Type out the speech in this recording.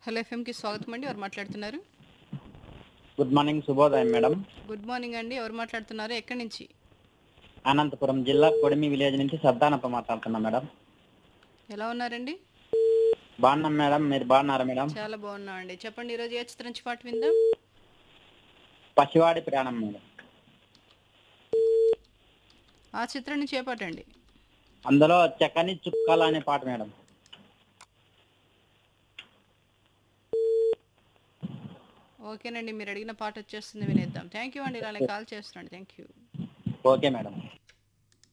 hello ఎఫ్ఎంకి స్వాగతం అండి ఎవరు మాట్లాడుతున్నారు గుడ్ మార్నింగ్ శుభోదయం మేడం గుడ్ మార్నింగ్ అండి ఎవరు మాట్లాడుతున్నారు ఎక్కడి నుంచి అనంతపురం జిల్లా కొడిమి విలేజ్ నుంచి సర్దానప్ప మాట్లాడుతున్నా మేడం ఎలా ఉన్నారండి బాగున్నాం మేడం మీరు బాగున్నారా మేడం చాలా బాగున్నాం అండి చెప్పండి ఈరోజు ఏ చిత్రం నుంచి పాట విందాం పసివాడి ప్రయాణం మేడం ఆ చిత్రం నుంచి ఏ పాట అండి అందులో చెక్కని చుక్కలు అనే పాట మేడం ఓకేనండి మీరు అడిగిన పాట వచ్చేస్తుంది వినేద్దాం థ్యాంక్ యూ అండి ఇలానే కాల్ చేస్తున్నాండి థ్యాంక్ యూ ఓకే మేడం